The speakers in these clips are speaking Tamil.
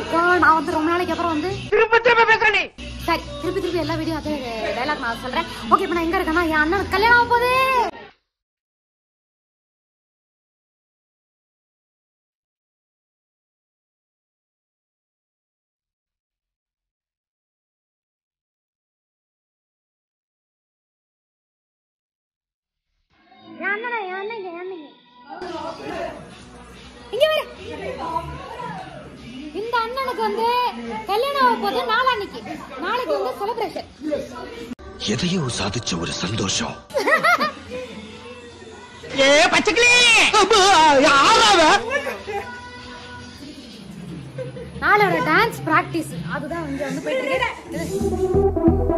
காட் நான் வந்து ரொம்ப நாளைக்கு அப்புறம் வந்து திரும்ப திரும்ப பேசுற நீ சரி திருப்பி திருப்பி எல்லா வீடியோ அதே டைலாக் நான் சொல்றேன் ஓகே இப்போ நான் எங்க இருக்கேன்னா என் அண்ணனுக்கு கல்யாணம் ஆக போகுது என் அண்ணனா, என் அண்ணங்க, என் அண்ணங்க. இங்க வரு. இந்த அண்ணனுக்கு வந்து கல்யாணம் ஆக போகுது நாளான்னைக்கு நாளைக்கு வந்து செலிப்ரேஷன் எதையோ சாதிச்ச ஒரு சந்தோஷம் ஏ பச்சைக்கிளி யாராவ நாளோட டான்ஸ் பிராக்டிஸ் அதுதான் இங்க வந்து போயிட்டு இருக்கு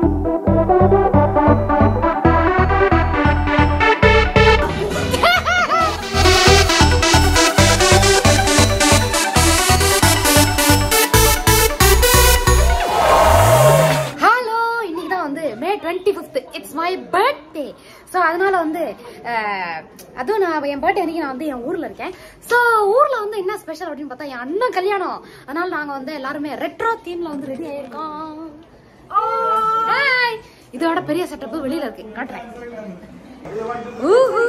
ஹலோ இன்னைக்கு தான் வந்து May twenty fifth it's my birthday so அதனால வந்து அஹ், அதுவும் நான் என் பர்த்டே அன்னைக்கு நான் வந்து என் ஊர்ல இருக்கேன் ஸோ ஊர்ல வந்து என்ன ஸ்பெஷல் அப்படின்னு பார்த்தா என் அண்ணன் கல்யாணம் அதனால நாங்க வந்து எல்லாருமே ரெட்ரோ தீம்ல வந்து ரெடி ஆயிருக்கோம் Hi. இதோட பெரிய செட்டப் வெளியில இருக்கு காட்டுறேன் ஊஹூ.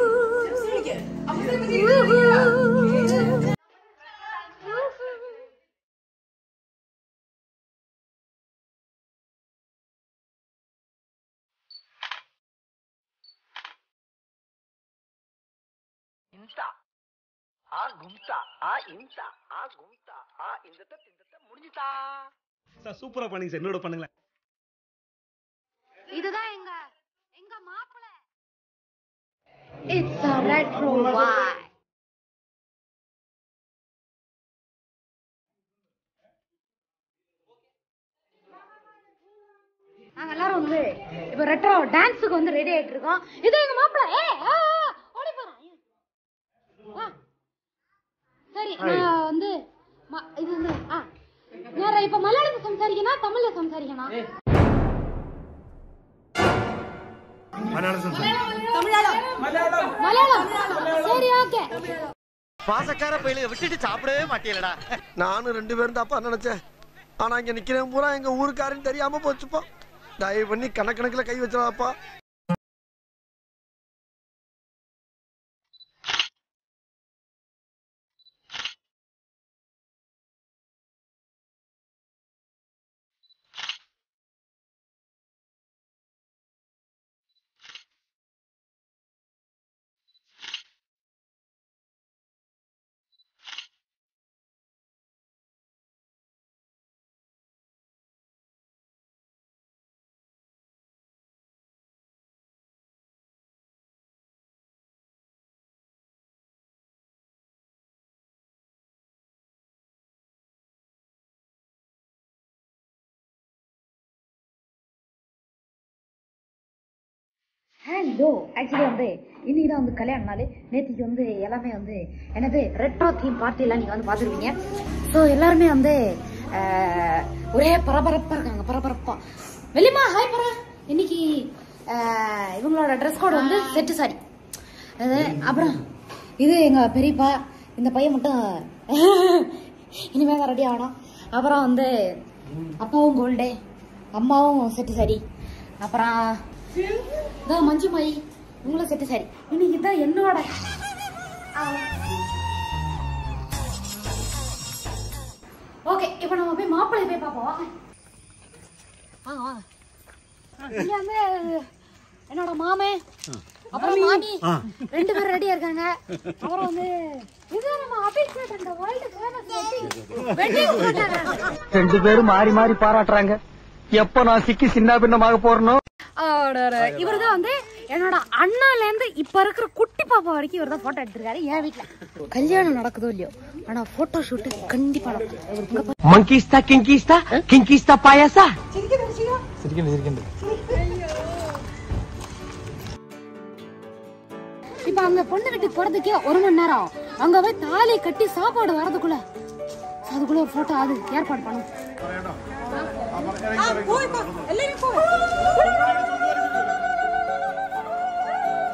ஊஹூ. இன்சா ஆ கும்சா ஆ இன்சா ஆ கும்சா ஆ இந்த தட் இந்த தட் முடிஞ்சுதா சார் சூப்பரா பண்ணீங்க சார் என்னோட பண்ணுங்களேன் இதுதான் எங்க எங்க மாப்பிள்ள இட்ஸ் a retro vibe நாங்க எல்லாரும் வந்து இப்ப ரெட்ரோ டான்ஸுக்கு வந்து ரெடி ஆயிட்டு இருக்கோம் இது எங்க மாப்பிள்ள ஏ ஓடி போறான் வா. சரி நான் வந்து ம- இது வந்து ஆ நான் இப்ப மலையாளத்துல சம்சாரிக்கணும் தமிழ்ல சம்சாரிக்கணும் மலையாளம் சரி ஓகே பாசக்கார பயிலுக விட்டுட்டு சாப்பிடவே மாட்டீங்களடா நானும் ரெண்டு பேரும் தாப்பா நினைச்சேன் ஆனா இங்க நிக்கிறேன் பூரா எங்க ஊருக்காரன்னு தெரியாம போச்சுப்பா தயவு பண்ணி கணக்கணக்கில் கை வச்சிடாப்பா ஹலோ ஆக்சுவலி வந்து இன்னைக்கு தான் வந்து கல்யாண நாள் நேற்றுக்கு வந்து எல்லாமே வந்து என்னது ரெட்ரோ தீம் பார்ட்டிலாம் நீங்கள் வந்து பார்த்துருப்பீங்க ஸோ எல்லாருமே வந்து ஆஹ், ஒரே பரபரப்பாக இருக்காங்க பரபரப்பா வெளிமா ஹாய் பரா இன்னைக்கு ஆஹ், இவங்களோட ட்ரெஸ் கோட் வந்து செட்டு சாரி அது அப்புறம் இது எங்கள் பெரியப்பா இந்த பையன் மட்டும் இனிமே தான் ரெடி ஆகணும் அப்புறம் வந்து அப்பாவும் கோல்டே அம்மாவும் செட்டு சாரி அப்புறம் இதான் மஞ்சு மை உங்களும் செட்டு சாரி இன்னைக்கு தான் என்னோட ஓகே இப்போ நம்ம போய் மாப்பிள்ளை போய் பார்ப்போம் வாங்க வாங்க வாங்க இங்க வந்து என்னோட மாமே அப்புறம் மாமி ரெண்டு பேரும் ரெடியா இருக்காங்க அப்புறம் வந்து இது நம்ம அபிஷேக் இந்த வேர்ல்டு ஃபேமஸ் வெட்டிங் போட்டாங்க ரெண்டு பேரும் மாறி மாறி பாராட்டுறாங்க எப்ப நான் சிக்கி சின்ன பின்னமாக போறனோ இவர் தான் வந்து என்னோட அண்ணால இருந்து இப்ப இருக்கிற குட்டி பாப்பா வரைக்கும் இவர் தான் போட்டோ எடுத்திருக்காரு என் வீட்ல கல்யாணம் நடக்குதோ இல்லையோ ஆனா போட்டோ ஷூட் கண்டிப்பா நடக்கும் இங்க பாரு. மங்கிஸ்தா கிங்கிஸ்தா கிங்கிஸ்தா பாயாசா இப்ப அங்க பொண்ணு வீட்டுக்கு போறதுக்கே ஒரு மணி நேரம் ஆகும். அங்க போய் தாலி கட்டி சாப்பாடு வரதுக்குள்ள அதுக்குள்ள ஒரு போட்டோ அது ஏற்பாடு பண்ணும்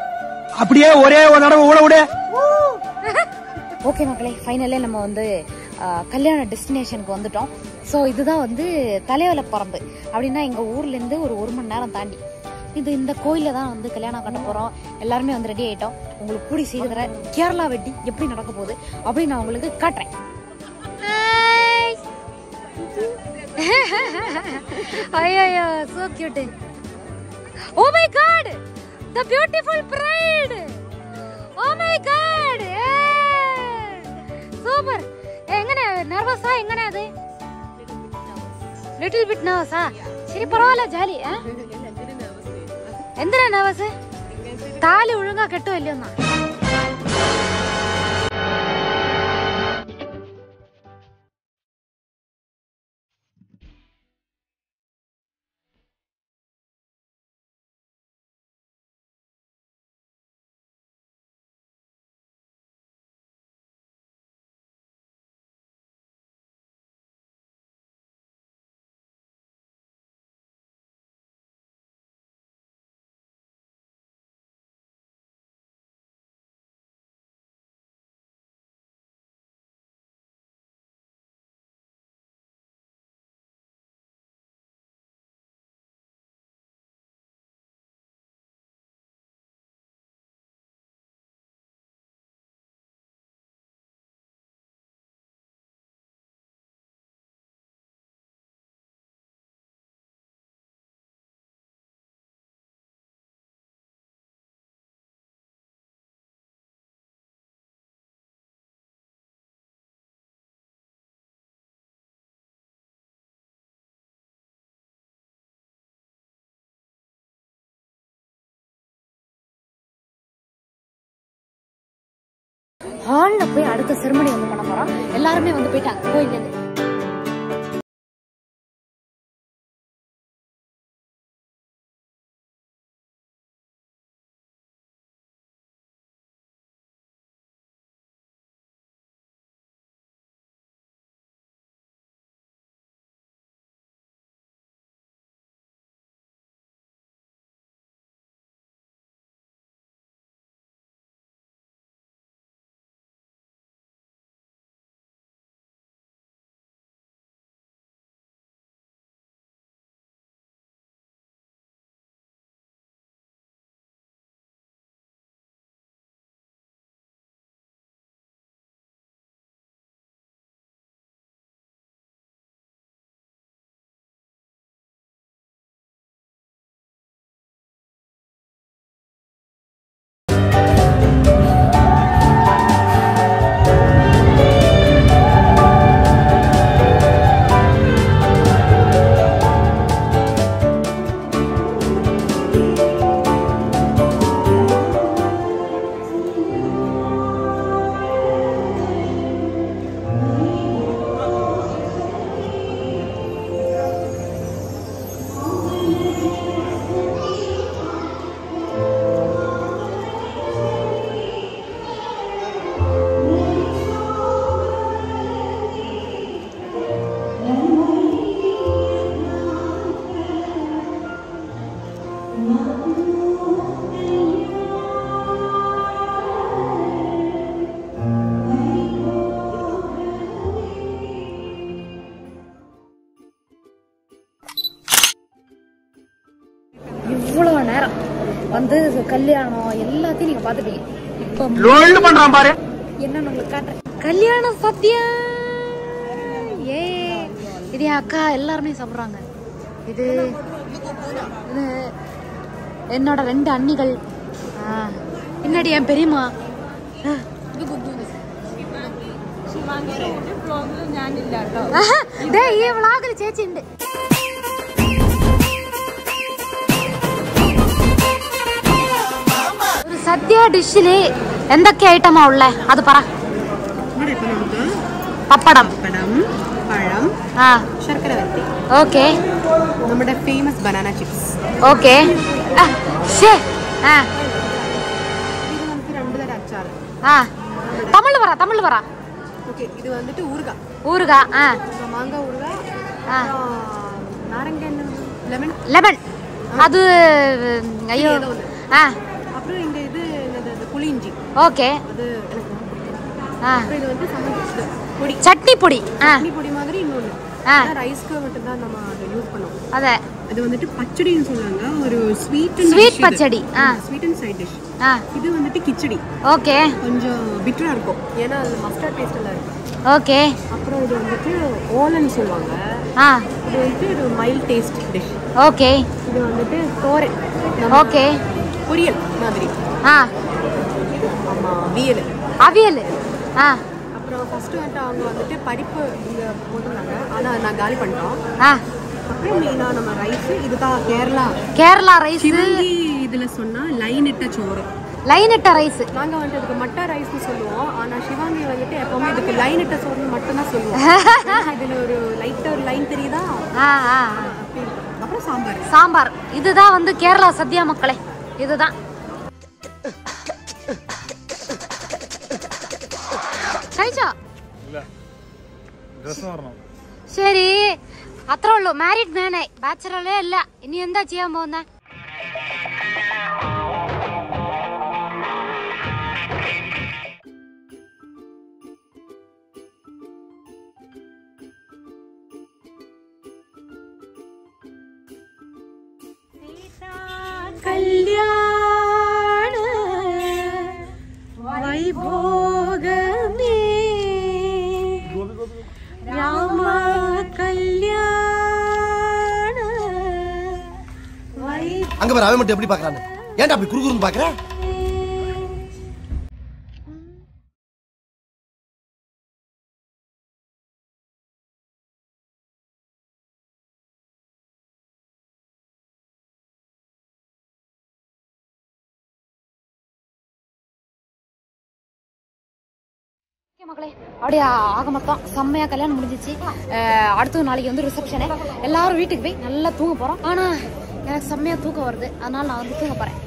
அப்படியே ஒரே ஒரு தடவை ஊட விடு ஓகே மக்களே ஃபைனலே நம்ம வந்து ஆஹ், கல்யாண டெஸ்டினேஷனுக்கு வந்துட்டோம் ஸோ இதுதான் வந்து தலைவல பறம்பு அப்படின்னா எங்கள் ஊர்லேருந்து ஒரு ஒரு மணி நேரம் தாண்டி இது இந்த கோயிலில் தான் வந்து கல்யாணம் கட்ட போகிறோம் எல்லாருமே வந்து ரெடி ஆகிட்டோம் உங்களுக்கு கூடி சீக்கிரம் கேரளா வெட்டி எப்படி நடக்க போகுது அப்படின்னு நான் உங்களுக்கு காட்டுறேன் ஐயோ so cute oh my god the beautiful bride oh my god super എങ്ങനെ നെർവസാ എങ്ങനെ അത് ലിറ്റിൽ ബിറ്റ് നെർവസാ ശരി പரவாயிല്ല ജാലി എന്തിനാ നെർവസ് താലി ഒഴുങ്ങാ കെട്ടുമല്ലോ എന്നാ ஹால்ல போய் அடுத்த செருமனி வந்து பண்ண போறோம் எல்லாருமே வந்து போயிட்டாங்க கோயில்ல இருந்து இவ்வளவு நேரம் வந்து கல்யாணம் எல்லாத்தையும் நீங்க பாத்துட்டீங்க இப்ப லோல்டு பண்றான் பாரு என்னன்னு உங்களுக்கு காட்டுறேன் கல்யாணம் சத்தியம் ஏ இது என் அக்கா எல்லாருமே சாப்பிடுறாங்க இது இது என்னோட ரெண்டு அண்ணிகள் ஆ, பின்னாடி என் பெரியம்மா ஆ. ആഹാ, ദേ ഈ വ്ളോഗിൽ ചേച്ചി ഉണ്ട് ഒരു സദ്യ ഡിഷില് എന്തൊക്കെ ഐറ്റമാ ഉള്ളേ അത് പറ ഇവിടെ ഇപ്പൊ നമുക്ക് പപ്പടം പടം പഴം ആ ശർക്കര വരട്ടി ഓക്കെ നമ്മുടെ ഫേമസ് ബനാന ചിപ്സ് ഓക്കെ ശേ ആ ഇത് നമുക്ക് രണ്ട് തരം അച്ചാർ ആ തമിഴ് പറ തമിഴ് പറ ഓക്കെ ഇത് വന്നിട്ട് ഊറുക ഊറുക ആ മാങ്ക ഊറുക ആ நாரங்க லெமன் லெமன் அது ஐயோ ஆ அப்புறம் இந்த இது என்னது அது புளியிஞ்சி ஓகே அது எனக்கு ரொம்ப பிடிக்கும். ஆ அப்புறம் இது வந்து சம்மந்தி இது பொடி சட்னி பொடி ஆ சட்னி பொடி மாதிரி இன்னொன்று ஆ. ரைஸ்க்கு மட்டும்தான் நம்ம அதை யூஸ் பண்ணுவோம் அத இது வந்துட்டு பச்சடின்னு சொல்லுவாங்க ஒரு ஸ்வீட் Sweet பச்சடி, ஆ. ஸ்வீட் அண்ட் சைட் டிஷ் ஆ இது வந்துட்டு கிச்சடி ஓகே கொஞ்சம் பிட்டரா இருக்கும் ஏன்னா அது மஸ்டர்ட் டேஸ்ட் எல்லாம் இருக்கும் ஓகே அப்புறம் இது வந்துட்டு ஓலன்னு சொல்லுவாங்க ஆ இது வந்துட்டு ஒரு மைல்ட் டேஸ்ட் டிஷ் ஓகே இது வந்துட்டு தோரன் ஓகே பொரியல் மாதிரி ஆ ஆமா வியல் அவியல் ஆ அப்புறம் ஃபர்ஸ்ட் வந்துட்டு அவங்க வந்துட்டு பருப்பு இங்கே போட்டிருந்தாங்க ஆனால் நான் காலி பண்ணிட்டோம் ஆ அப்புறம் மெயினாக நம்ம ரைஸ் இதுதான் கேரளா கேரளா ரைஸ் சிவங்கி இதில் சொன்னால் லைன் இட்ட சோறு லைன் இட்ட ரைஸ் நாங்கள் வந்துட்டு இதுக்கு மட்டை ரைஸ்னு சொல்லுவோம் ஆனால் சிவாங்கி வந்துட்டு எப்போவுமே இதுக்கு லைன் இட்ட சோறுன்னு மட்டும்தான் சொல்லுவோம் இதில் ஒரு லைட்டாக ஒரு லைன் தெரியுதா ஆ ஆ ஆ. அப்படி இருக்கும். அப்புறம் சாம்பார் சாம்பார் இதுதான் வந்து கேரளா சத்யா மக்களே இதுதான் കഴിച്ചോ ശരി അത്രേ ഉള്ളൂ മാരീഡ് മാനായി ബാച്ചലറേ അല്ല ഇനി എന്താ ചെയ്യാൻ പോകുന്നേ கல்யாண வைபோகமே ராம கல்யாண வை அங்க பாரு அவன் மட்டும் எப்படி பாக்குறான்னு ஏன்டா அப்படி குறுகுறுன்னு பாக்குற ஓகே மக்களே அப்படியே ஆக மொத்தம் செம்மையா கல்யாணம் முடிஞ்சிச்சு அஹ் அடுத்து நாளைக்கு வந்து ரிசப்ஷனு எல்லாரும் வீட்டுக்கு போய் நல்லா தூங்க போறோம் ஆனா எனக்கு செம்மையா தூக்கம் வருது அதனால நான் வந்து தூங்க போறேன்